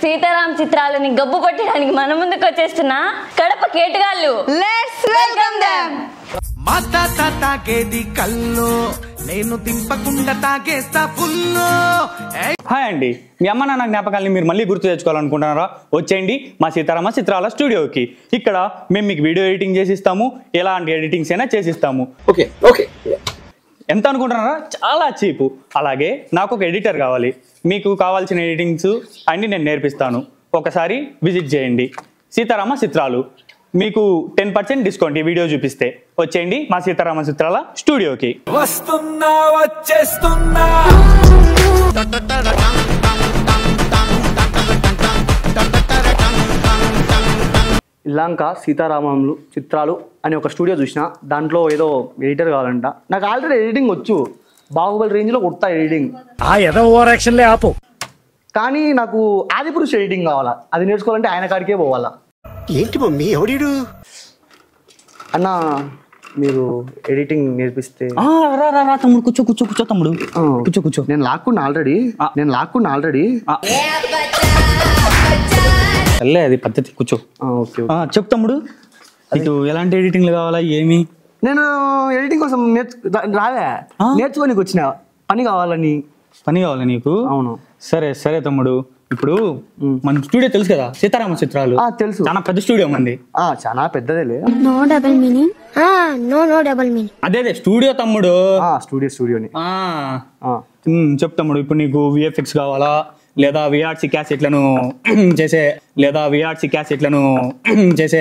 సీతారాం చిత్రాలని గబ్బు పట్టడానికి మన ముందుకు వచ్చేస్తున్న కడప కేటగాళ్ళు లెట్స్ వెల్కమ్ దెం మా తాత తాగేది కల్లో నేను తింపకుండా తాగేస్తా ఫుల్లో హాయ్ అండి మీ అమ్మ నాన్న జ్ఞాపకాలని మీరు మళ్ళీ గుర్తు తెచ్చుకోవాలనుకుంటున్నారా వచ్చేయండి మా సీతారామ చిత్రాల స్టూడియోకి ఇక్కడ మేము మీకు వీడియో ఎడిటింగ్ చేసిస్తాము ఎలాంటి ఎడిటింగ్స్ అయినా చేసిస్తాము ఓకే ఓకే ఎంత అనుకుంటున్నారా చాలా చీపు అలాగే నాకు ఒక ఎడిటర్ కావాలి మీకు కావాల్సిన ఎడిటింగ్స్ అన్ని నేను నేర్పిస్తాను ఒకసారి విజిట్ చేయండి సీతారామ చిత్రాలు మీకు టెన్ పర్సెంట్ డిస్కౌంట్ ఈ వీడియో చూపిస్తే వచ్చేయండి మా సీతారామ చిత్రాల స్టూడియోకి వస్తున్నా వచ్చేస్తున్నా ఇల్లాంక సీతారామములు చిత్రాలు అని ఒక స్టూడియో చూసిన దాంట్లో ఏదో ఎడిటర్ కావాలంట నాకు ఆల్రెడీ ఎడిటింగ్ వచ్చు బాహుబలి రేంజ్లో కొడతా ఎడిటింగ్ ఆ ఎద ఓవర్ యాక్షన్లే ఆపు కానీ నాకు ఆదిపురుష ఎడిటింగ్ కావాలా అది నేర్చుకోవాలంటే ఆయన కాడికే పోవాలా ఏంటి మమ్మీ ఎవడీడు అన్న మీరు ఎడిటింగ్ నేర్పిస్తే ఆ, రా రా రా తమ్ముడు కూర్చో కూర్చో కూర్చో తమ్ముడు ఆ, కూర్చో కూర్చో నేను లాక్కున్నా ఆల్రెడీ ఆ. నేను లాక్కున్నా ఆల్రెడీ సర్లే అది పద్ధతి కూర్చో ఓకే ఆ, చెప్పు తమ్ముడు నీకు ఎలాంటి ఎడిటింగ్లు కావాలా ఏమి నేను ఎడిటింగ్ కోసం నేర్చు రా- రాలే ఆ? నేర్చుకోనికి వచ్చిన పని కావాలని పని కావాలా నీకు అవును సరే సరే తమ్ముడు ఇప్పుడు మన స్టూడియో తెలుసు కదా సీతారామ చిత్రాలు ఆ, తెలుసు చాలా పెద్ద స్టూడియో మంది ఆ, చాలా పెద్దదేలే No double meaning? Ah, no, no double meaning. అదే అదే స్టూడియో తమ్ముడు ఆ, స్టూడియో స్టూడియోని ఆ ఆ, ఉమ్, చెప్పు తమ్ముడు ఇప్పుడు నీకు విఎఫ్ఎక్స్ కావాలా లేదా విఆర్సి క్యాసెట్లను చేసే లేదా విఆర్సి క్యాసెట్లను చేసే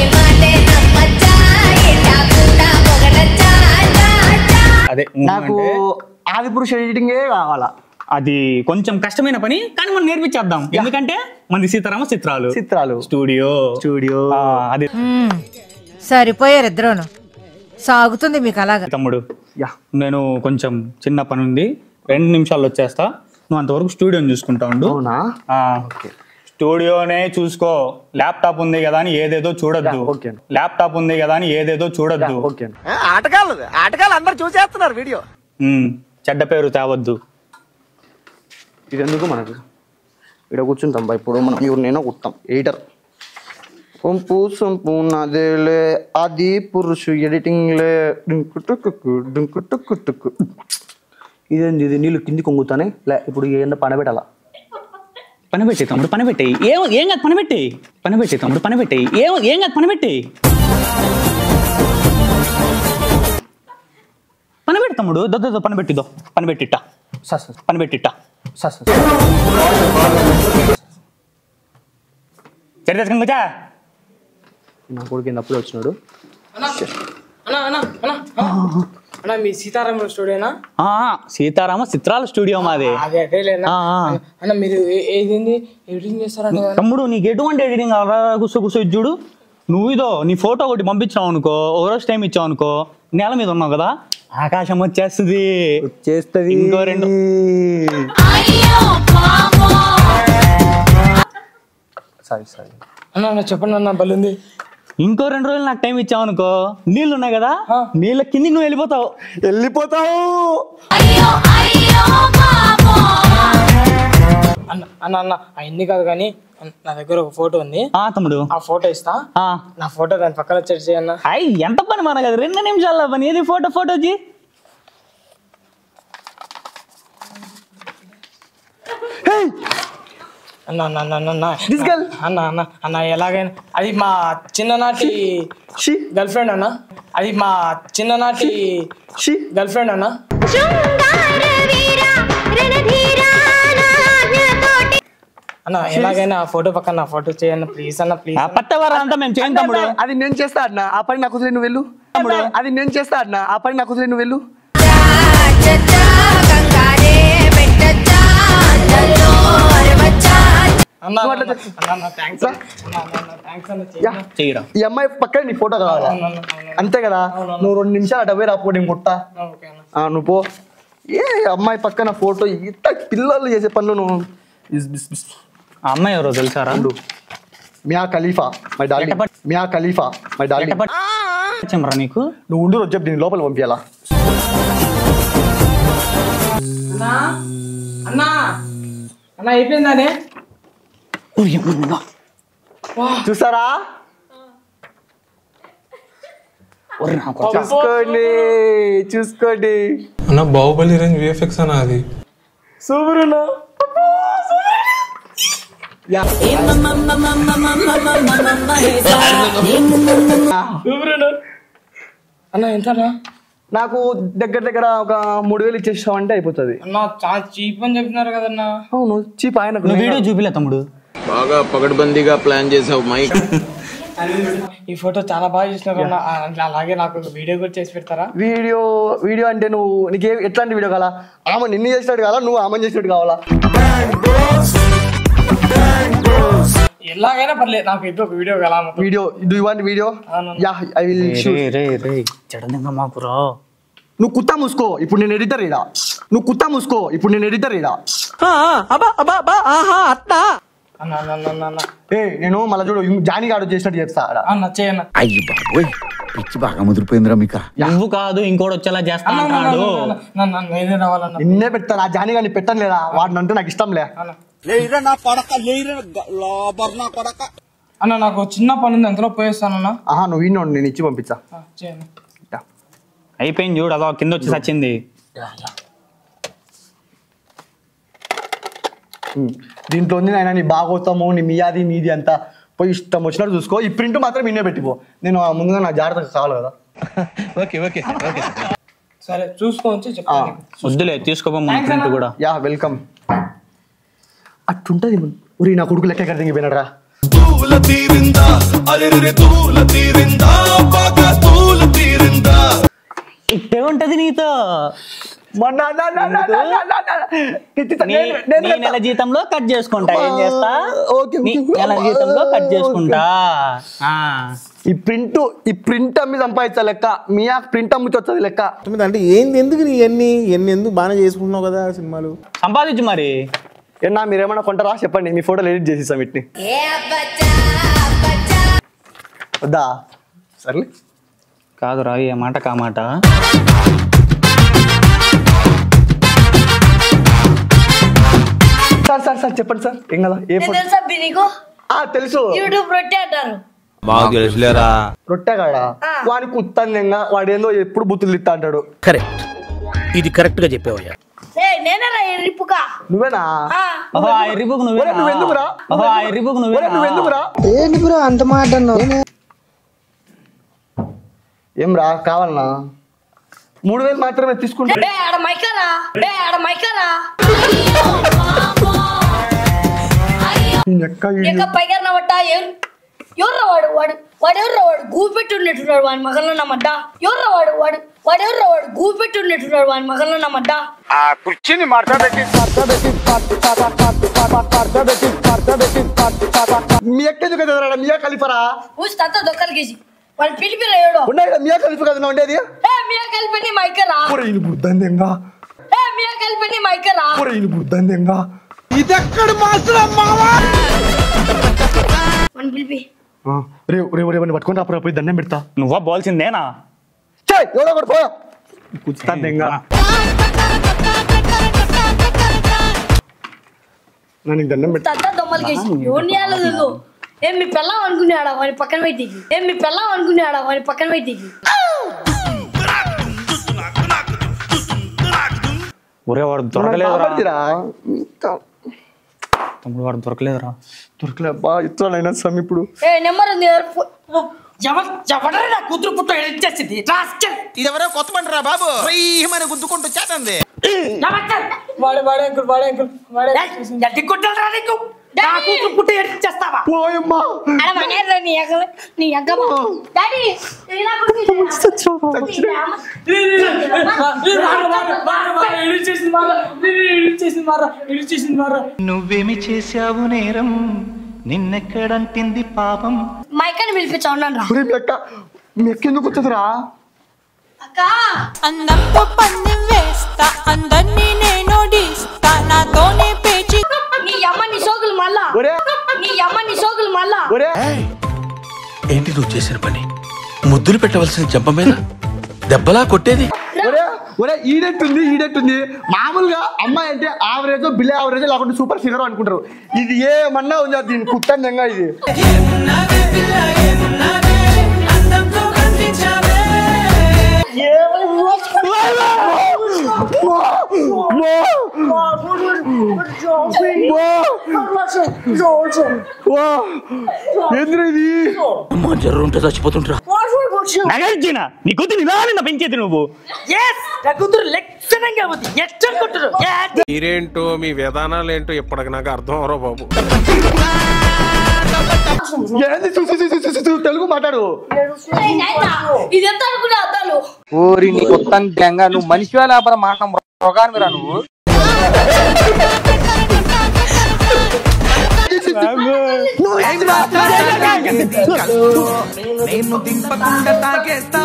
అదే ఊ నాకు అంటే ఆదిపురుష ఎడిటింగే కావాలా అది కొంచెం కష్టమైన పని కానీ మనం నేర్పించేద్దాం ఎందుకంటే మనది సీతారామ చిత్రాలు చిత్రాలు స్టూడియో స్టూడియో ఆ, అదే సరిపోయారు ఇద్దరును సాగుతుంది మీకు అలాగా తమ్ముడు యా నేను కొంచెం చిన్న పని ఉంది రెండు నిమిషాల్లో వచ్చేస్తా నువ్వు అంతవరకు స్టూడియోని చూసుకుంటా ఉండు అవునా ఆ, స్టూడియోనే చూసుకో ల్యాప్టాప్ ఉంది కదా అని ఏదేదో చూడొద్దు యా, ఓకే. ల్యాప్టాప్ ఉంది కదా అని ఏదేదో చూడొద్దు ఓకే ఆటగాళ్ళు ఆటగాళ్ళు అందరు చూసేస్తున్నారు వీడియో ఉమ్, చెడ్డ పేరు తేవద్దు ఇది ఎందుకు మనకు ఇక్కడ కూర్చుంటాం బా ఇప్పుడు మనం ఇవి నేను కుట్టాం ఎడిటర్ సొంపు సొంపు నాదేలే అది పురుషు ఎడిటింగ్లే డుంకు టుక్కు డుంకు టుక్కు టుక్కు ఇదేంది ఇది నీళ్ళు కింది కొంగుతానే లే ఇప్పుడు ఏందో పనబెట్టాలా పని పెట్టే తమ్ముడు పని పెట్టేయి ఏం ఏం కాదు పని పెట్టేయి పని పెట్టే తమ్ముడు పని పెట్టేయి ఏం ఏం కాదు పని పెట్టేయి పని పెట్టి తమ్ముడు దొద్ద పని పెట్టిదో పని పెట్టిట్టా సార్ సార్ పని పెట్టిట్టా సార్ సార్ చరి తెచ్చుకొని కూర్చో. నా కొడుకు ఏంది అప్పుడే వచ్చినాడు అన్నా అన్నా అన్నా అన్నా మీ సీతారాముల స్టూడియోనా ఆ, సీతారామ చిత్రాల స్టూడియో మాది అదే అదేలేనా ఆ, ఆ. అన్న మీరు ఏ- ఏదేంది ఎడిటింగ్ చేస్తారంట కదా? తమ్ముడు నీకు ఎటువంటి ఎడిటింగ్ కావాలా కూర్చో కూర్చో ఇది చూడు నువ్వు ఇదో నీ ఫోటో ఒకటి పంపించావు అనుకో ఒక రోజు టైం ఇచ్చావు అనుకో నేల మీద ఉన్నావు కదా ఆకాశం వచ్చేస్తుంది చేస్తుంది ఇంకో రెండు సారీ సారీ అన్న అన్న చెప్పండి అన్న బలుంది ఇంకో రెండు రోజులు నాకు టైం ఇచ్చావు అనుకో నీళ్ళు ఉన్నాయి కదా నీళ్ళ కింది నువ్వు వెళ్ళిపోతావు వెళ్ళిపోతావు అన్న అన్న అన్న అవన్నీ కాదు కానీ అన్న, నా దగ్గర ఒక ఫోటో ఉంది ఆ తమ్ముడు ఆ ఫోటో ఇస్తా ఆ. నా ఫోటో దాని పక్కన సెట్ చేయన్న అయ్ ఎంత పని మన కదా రెండు నిమిషాల పని ఏది ఫోటో ఫోటో జీ అన్న అన్న అన్న అన్న, అన్న This girl. అన్న అన్న అన్న ఎలాగైనా అది మా చిన్ననాటి షీ గర్ల్ ఫ్రెండ్ అన్న అది మా చిన్ననాటి షీ గర్ల్ ఫ్రెండ్ అన్న అన్న ఎలాగైనా ఆ ఫోటో పక్కన నా ఫోటో చేయన్న ప్లీజ్ అన్న ప్లీజ్ ఆ పట్టవారా అంతా మేము చేయం తమ్ముడు అది నేను చేస్తా అన్న ఆ పని నాకు వదిలే నువ్వు వెళ్ళు తమ్ముడు అది నేను చేస్తా అన్న ఆ పని నాకు వదిలే నువ్వు వెళ్ళు అన్న అన్న, అన్న, అన్న, అన్న, థ్యాంక్స్ అన్న, అన్న, అన్న, అన్న, థ్యాంక్స్ అన్న యా. చేయన్న. చెయ్యరా ఈ అమ్మాయి పక్కన నీ ఫోటో కావాలా అవును, అవును, అవును. అంతే కదా నువ్వు రెండు నిమిషాలు అటు పోయి రాపో నేను కొట్టా ఓకే అన్న ఆ, నువ్వు పో ఏ అమ్మాయి పక్కన ఫోటో ఇంత పిల్లలు చేసే పనులు నువ్వు ఇస్ బిస్ బిస్. ఆ అమ్మాయి ఎవరో తెలుసారా ఉండు. మియా ఖలీఫా మై డార్లింగ్ ఎట్టపట్- మియా ఖలీఫా మై డార్లింగ్ చెమరా నీకు నువ్వు ఉండు రోజు చెప్పు దీని లోపల పంపించాలా అన్నా అన్నా అన్న అయిపోయిందానే చూసారా చూసుకోండి చూసుకోండి అన్న బాహుబలి రేంజ్ విఎఫ్ఎక్స్ అన్న అది సూపర్ అన్నా అన్న ఎంత అన్న నాకు దగ్గర దగ్గర ఒక మూడు వేలు ఇచ్చేసామంటే అయిపోతుంది అన్న చాలా చీప్ అని చెప్తున్నారు కదన్నా అవును చీప్ ఆయనకు నువ్వు వీడియో చూపిలే తమ్ముడు బాగా పగడ్బందీగా ప్లాన్ చేసావు మైక్ ఈ ఫోటో చాలా బాగా చేసినారు అన్న ఆ, అట్లా అలాగే నాకు ఒక వీడియో కూడా చేసి పెడతారా వీడియో వీడియో అంటే నువ్వు నీకే ఎట్లాంటి వీడియో కావాలా ఆమె నిన్ను చేసినట్టు కావాలా నువ్వు ఆమె చేసినట్టు కావాలా ఎలాగైనా పర్లేదు నాకు ఇది ఒక వీడియో కలా video do you want video yeah I will shoot రే రే చెడదంగా మాకురా నువ్వు కుత్తా మూసుకో ఇప్పుడు నేను ఎడిటర్ ఇడా నువ్వు కుత్తా మూసుకో ఇప్పుడు నేను ఎడిటర్ ఇడా అన్న అన్న అన్న, అన్న అన్న ఏ నేను మళ్ళీ చూడు జానీ గాడు చేసినట్టు చేస్తా ఆడ అన్న చేయన్న అయ్యి బాబోయ్ పిచ్చి బాగా ముదిరిపోయిందిరా మీకా నువ్వు కాదు ఇంకోటి వచ్చేలా చేస్తా అన్న, అన్న, అంటాడు అన్న, అన్న, అన్న, అన్న, నేనే రావాలన్న నిన్నే పెడతాను ఆ జానీ గారిని పెట్టను లేదా వాడిని అంటే నాకు ఇష్టం లే అన్న నాకు చిన్న పని ఉంది ఎంతలో పోయేస్తానన్నా ఆహా నువ్వు విన్నో నేను ఇచ్చి పంపించా ఆ, చేయన్న అయిపోయింది చూడు అదో కింద వచ్చి సచ్చింది ఉమ్. దీంట్లో ఉంది నాయన నీ బాగోతాము నీ మీయాది నీది అంతా పోయి ఇష్టం వచ్చినట్టు చూసుకో ఈ ప్రింట్ మాత్రం నిన్నే పెట్టిపో నేను ఆ ముందుగా నా జాగ్రత్తగా కావాలి కదా సరే చూసుకోవచ్చు చెప్తాను నీకు. వద్దులే తీసుకోపో మన ప్రింట్ కూడా యా వెల్కమ్ అట్టుంటది ఉరి నా కొడుకు లెక్క ఎక్కడ దిగిపోయినాడు రా తూల తీరిందా అరే తూల తీరిందా బాగా తూల తీరిందా ఇట్టే ఉంటది నీతో మొన్న నా- నా- నా- నా- నా- నా- నా- తిట్టితా. నీ నేను- నేను నీ నెల జీతంలో కట్ చేసుకుంటా ఏం చేస్తా ఓకే, నీ ఓకే. నెల జీతంలో కట్ చేసుకుంటా ఆ. ఈ ప్రింట్ ఈ ప్రింట్ అమ్మి సంపాదించా లెక్క మీ ఆ ప్రింట్ అమ్ముచి వచ్చేది లెక్క అంటే ఏంది ఎందుకు నీ ఎన్ని ఎన్ని ఎందుకు బాగానే చేసుకుంటున్నావు కదా సినిమాలు సంపాదించు మరి ఏనా మీరేమన్నా కొంటారా చెప్పండి మీ ఫోటోలు ఎడిట్ చేసేసాం వీటిని వద్దా సర్లే కాదురా ఏ మాట కా మాట సార్ సార్ సార్ చెప్పండి సార్ ఏం కదా ఏ ఫోటో తెలుసా నీకు ఆ తెలుసు యూట్యూబ్ రొట్టె అంటారు మాకు తెలుసులేరా రొట్టె కాడా వాడికి ఉత్తంగా వాడు ఏందో ఎప్పుడు బుద్ధులు ఇస్తా అంటాడు కరెక్ట్ ఇది కరెక్ట్ గా చెప్పావయ్యా ఏ నేనేరా ఎర్రిపుకా నువ్వేనా ఓహో ఆ ఎర్రిపుకు ఒరే, నువ్వే నువ్వెందుకురా ఓహో ఆ ఎర్రిపుకు ఒరే, నువ్వే నువ్వెందుకురా ఏంటి బ్రో అంత మాట అన్నావు ఏం రా కావాలనా మూడు వేలు మాత్రమే తీసుకుంటా ఏ ఆడ మైకరా ఏ ఆడ మైకరా ఎక్క ఎక్క పైగా నమ్మట ఎవర్రా వాడు వాడు వాడు ఎవర్రా వాడు గూపెట్టి పెట్టి ఉన్నట్టున్నాడు వాడి మగంలో నమ్మట ఎవర్రా వాడు వాడు వాడు ఎవర్రా వాడు గూపెట్టి పెట్టి ఉన్నట్టున్నాడు వాడి మగంలో నమ్మట ఆ కుర్చీని మార్చబెట్టి మీ ఎక్క ఎందుకు ఎదురాడా మియా కలిపరా ఊసి తంత దొక్కలికేసి వాడు పిలిపిరా ఏడో ఉన్నాయి కదా మియా కలిపి కదా ఉండేది ఏ మియా కలిపని మైకరా ఒరే ఈయన బుద్ధందెంగా ఏ మియా కలిపని మైకరా ఒరే ఈయన బుద్ధందెంగా వాడిని పిలిపి రే రే రే వాడిని పట్టుకొని రాపురా పోయి దండం పెడతా నువ్వా పోల్సిందేనా చే ఎవడో ఒకటి పోయా కూర్చుతాందెంగా నన్ను నీకు దండం పెడతా తంత దొమ్మలికేసి ఎవరిని ఆడదు ఏం మీ పెళ్ళం అనుకున్నాడా వాడి పక్కన పెట్టికి ఏం మీ పెళ్ళం అనుకున్నాడా వాడి పక్కన పెట్టికి ఒరే వాడు దొరకలేదురా దొరకలేదురా తమ్ముడు వాడు దొరకలేదురా దొరకలే బా ఇస్తానైనా సమ్ ఇప్పుడు ఏ నెంబర్ ఉంది ఎవరు ఫో- ఎవరు ఎవడరా నా కూతురు పుట్ట ఎడిచేసింది ఇదెవరో కొత్త బండిరా బాబు మన గుద్దుకుంటూ చేతంది వాడే వాడే అంకుల్ వాడే అంకుల్ వాడే ఎట్టి కొట్టాలరా నీకు నా కూతురు పుట్ట ఎడిచేస్తావా పోయమ్మా అలా మనేరా నీ అక్క నీ అక్కమ్మ డాడీ ఇలా నువ్వేమి చేశావు నేరం నిన్నెక్కడంటింది పాపం మైకని పిలిపించా ఉన్నాను రా ఒరే మీ అక్క మీ అక్క ఎందుకు వచ్చేదిరా అక్క అందంతో పందెం వేస్తా అందరినీ నేను ఓడిస్తా నాతోనే పేచి నీ అమ్మ నీ సోకులు మళ్ళా ఒరే నీ అమ్మ నీ సోకులు మళ్ళా ఒరే ఏంటి నువ్వు చేసిన పని ముద్దులు పెట్టవలసిన చెంప మీద దెబ్బలా కొట్టేది ఒరే ఒరే ఈడెట్టుంది ఈడెట్టుంది మామూలుగా అమ్మాయి అంటే ఆవరేజ్ బిల్ యావరేజ్ లేకుంటే సూపర్ ఫిగర్ అనుకుంటారు ఇది ఏమన్నా ఉందా దీని కుట్టంగా ఇది ఎందుకు ఇది జర్రుంటే చచ్చిపోతుంటరా నగరిచ్చిన నీ కూతురు ఇలా నిన్న పెంచేది నువ్వు ఎస్ నా కూతురు లక్షణంగా ఉంది ఎట్టనుకుంటారు మీరేంటో మీ విధానాలు ఏంటో ఇప్పటికి నాకు అర్థం అవరో బాబు ఏంది చూసి చూసి చూసి చూసి తెలుగు మాట్లాడు ఇది ఎంత అనుకునే అద్దాలు ఊరి నీ కొత్త గంగ నువ్వు మనిషి లేకపోతే మాట రోగానివిరా నువ్వు నేను దింపకుండా తాగేస్తా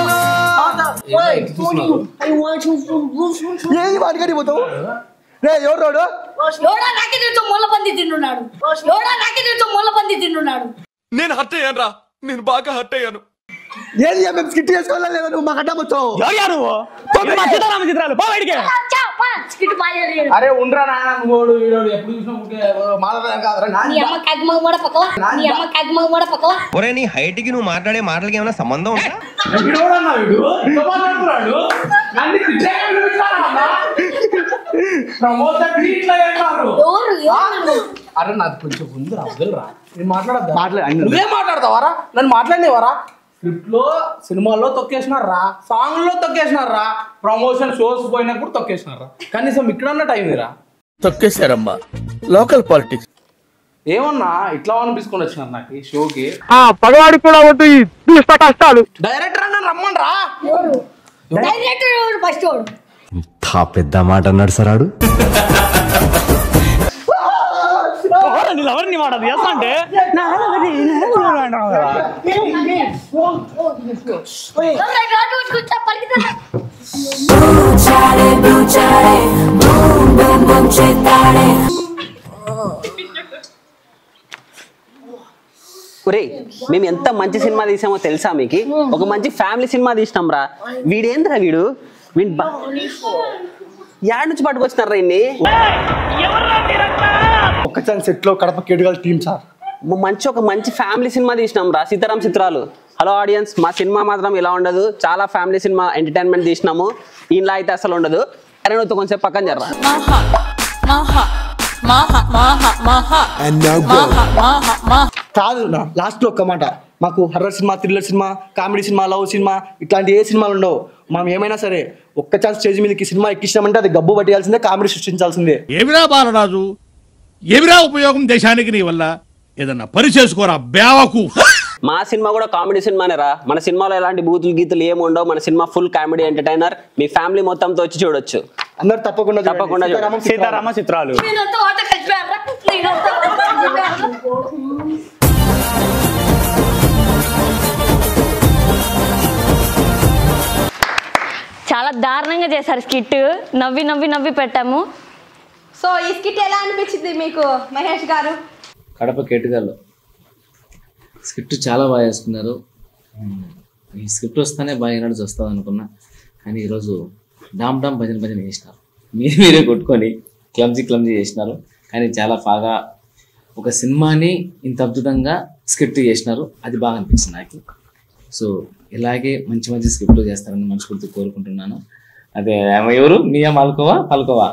ఏంది వాడికడి పోతావు రే ఎవరు రాడు ఎవడా నాకే తెలుసు ముళ్ళ పంది తిన్నున్నాడు ఎవడా నాకే తెలుసు ముళ్ళ పంది తిన్నున్నాడు నేను హర్ట్ అయ్యాను రా నేను బాగా హర్ట్ అయ్యాను ఏంది మేము స్కిట్ చేసుకోవాలా లేదా నువ్వు మాకు అడ్డం వచ్చావు ఎవరు నువ్వు తొమ్మిది మా సీతారామ చిత్రాలు పో బయటికి స్కిట్ మాట్లాడి అరే ఉండరా నాయన నువ్వు వీడోడు ఎప్పుడు చూసినా ఉంటే మాట్లాడదాం కాదురా నీ అమ్మ కగ్మగ మడ పక్కల నీ అమ్మ కగ్మగ మడ పక్కల ఒరే నీ హైట్ కి నువ్వు మాట్లాడే మాటలకి ఏమైనా సంబంధం ఉందా వీడోడన్నా వీడు ఇంత మాట్లాడుతున్నాడు నన్ను తిట్టాక పిలుస్తారా ప్రమోద్ ఇట్లా చేస్తారు ఎవరు ఎవరు అరే నాకు కొంచెం ముందు వదిలిరా నేను మాట్లాడద్దా మాట్లాడు నువ్వే మాట్లాడతావారా నన్ను మాట్లాడినవారా స్క్రిప్ట్ లో సినిమాల్లో తొక్కేసినారా సాంగ్ లో తొక్కేసినారా ప్రమోషన్ షోస్ పోయినప్పుడు తొక్కేసినారా కనీసం ఇక్కడన్నా టైం రా తొక్కేశారమ్మా లోకల్ పాలిటిక్స్ ఏమన్నా ఇట్లా అనిపించుకొని వచ్చినారు నాకు ఈ షోకి పగవాడికి కూడా వద్దు ఈ దుష్ట కష్టాలు డైరెక్టర్ అన్న రమ్మనరా ఎవరు డైరెక్టర్ ఎవరు ఫస్ట్ వాడు ఇంత పెద్ద మాట అన్నాడు సరాడు నీళ్ళు ఎవరిని వాడదు ఎస్ అంటే ఒరే మేము ఎంత మంచి సినిమా తీసామో తెలుసా మీకు ఒక మంచి ఫ్యామిలీ సినిమా తీసినాం రా వీడేంద్రా వీడు వీడు బా- యాడ్ నుంచి పట్టుకొచ్చినారా ఇన్ని ఒక్క ఛాన్స్ సెట్ లో కడప కేటుగల టీం సార్ మంచి ఒక మంచి ఫ్యామిలీ సినిమా తీసినాం రా సీతారాం చిత్రాలు హలో ఆడియన్స్ మా సినిమా మాత్రం ఇలా ఉండదు చాలా ఫ్యామిలీ సినిమా ఎంటర్టైన్మెంట్ తీసినాము ఇలా అయితే అసలు ఉండదు అరే నువ్వు కొంచెం పక్కన జర్రా Maha, maha, maha, maha, maha. Maha, maha, maha. కాదు లాస్ట్ లో ఒక్క మాట మాకు horror cinema thriller cinema comedy cinema love cinema ఇట్లాంటి ఏ సినిమాలు ఉండవు మనం ఏమైనా సరే ఒక్క ఛాన్స్ స్టేజ్ మీదకి సినిమా ఎక్కించామంటే అది గబ్బు పట్టేయాల్సిందే కామెడీ సృష్టించాల్సిందే ఏమిరా బాలరాజు ఏమిరా ఉపయోగం దేశానికి నీ వల్ల ఏదన్నా పని చేసుకోరా బేవకు మా సినిమా కూడా కామెడీ సినిమానే రా మన సినిమాలో ఎలాంటి బూతులు గీతులు ఏమి ఉండవు మన సినిమా ఫుల్ కామెడీ ఎంటర్టైనర్ మీ ఫ్యామిలీ మొత్తంతో వచ్చి చూడొచ్చు అందరు తప్పకుండా తప్పకుండా చూడండి. సీతారామ చిత్రాలు నేనంతా ఆట కలిసిపోయారా నేనంతా ఆట కలిసిపోయారా చాలా దారుణంగా చేశారు స్కిట్ నవ్వి నవ్వి నవ్వి పెట్టాము సో ఈ స్కిట్ ఎలా అనిపించింది మీకు మహేష్ గారు కడప కేటుగాళ్ళు స్క్రిప్ట్ చాలా బాగా చేసుకున్నారు ఉమ్, ఈ స్క్రిప్ట్ వస్తానే బాగా ఎనర్జీ వస్తుంది అనుకున్నా కానీ ఈరోజు డామ్ డామ్ భజన భజన చేసినారు మీరు మీరే కొట్టుకొని క్లమ్జీ క్లమ్జీ చేసినారు కానీ చాలా బాగా ఒక సినిమాని ఇంత అద్భుతంగా స్క్రిప్ట్ చేసినారు అది బాగా అనిపించింది నాకు సో ఇలాగే మంచి మంచి స్క్రిప్ట్లు చేస్తారని మనస్ఫూర్తి కోరుకుంటున్నాను అదే ఆమె ఎవరు మియా మాల్కోవా పల్కోవా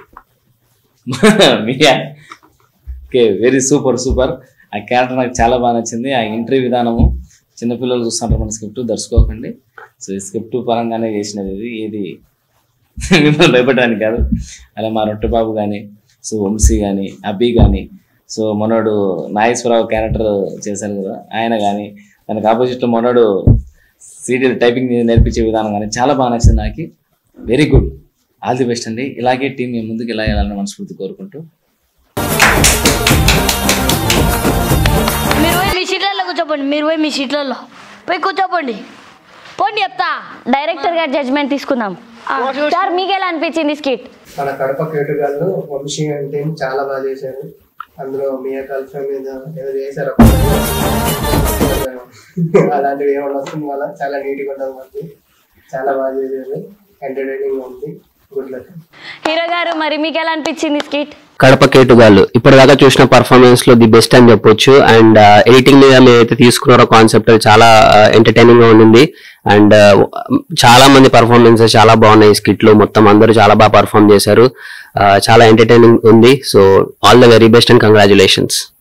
Mia okay very super super ఆ క్యారెక్టర్ నాకు చాలా బాగా నచ్చింది ఆ ఎంట్రీ విధానము చిన్నపిల్లలు చూస్తుంటారు మన స్క్రిప్ట్ దర్శకోకండి సో ఈ స్క్రిప్ట్ పరంగానే చేసినది ఇది ఏది మిమ్మల్ని భయపడడానికి కాదు అలా మా రొట్టె బాబు కానీ సో వంశీ కానీ అబ్బి కానీ సో మనోడు నాగేశ్వరరావు క్యారెక్టర్ చేశారు కదా ఆయన కానీ దానికి ఆపోజిట్లో మనోడు సీడీ టైపింగ్ నేర్పించే విధానం కానీ చాలా బాగా నచ్చింది నాకు very good all the best అండి ఇలాగే టీం మీ ముందుకు ఇలా వెళ్ళాలని మనస్ఫూర్తి కోరుకుంటూ మీరు పోయి మీ సీట్లలో కూర్చోపోండి మీరు పోయి మీ సీట్లలో పోయి కూర్చోపోండి పోండి చెప్తా డైరెక్టర్ గారి జడ్జ్మెంట్ తీసుకుందాం సార్ మీకు ఎలా అనిపించింది స్కిట్ మన కడప కేటుగాళ్ళు వంశీ అంటే చాలా బాగా చేశారు అందులో మియా కల్ఫా మీద ఏదో చేశారు అలాంటివి ఏమన్నా వస్తుంది వల్ల చాలా నీట్గా ఉండదు మనకి చాలా బాగా చేశారు ఎంటర్టైనింగ్ ఉంది గుడ్ లక్ హీరో గారు మరి మీకు ఎలా అనిపించింది స్కిట్ కడప కేటుగాళ్ళు ఇప్పటిదాకా చూసిన పర్ఫార్మెన్స్ లో ది బెస్ట్ అని చెప్పొచ్చు అండ్ ఎడిటింగ్ మీద మేమైతే తీసుకున్నారో కాన్సెప్ట్ అది చాలా ఎంటర్టైనింగ్ గా ఉండింది అండ్ చాలా మంది పర్ఫార్మెన్సెస్ చాలా బాగున్నాయి స్కిట్ లో మొత్తం అందరూ చాలా బాగా పర్ఫార్మ్ చేశారు Uh, చాలా ఎంటర్టైనింగ్ ఉంది so all the very best and congratulations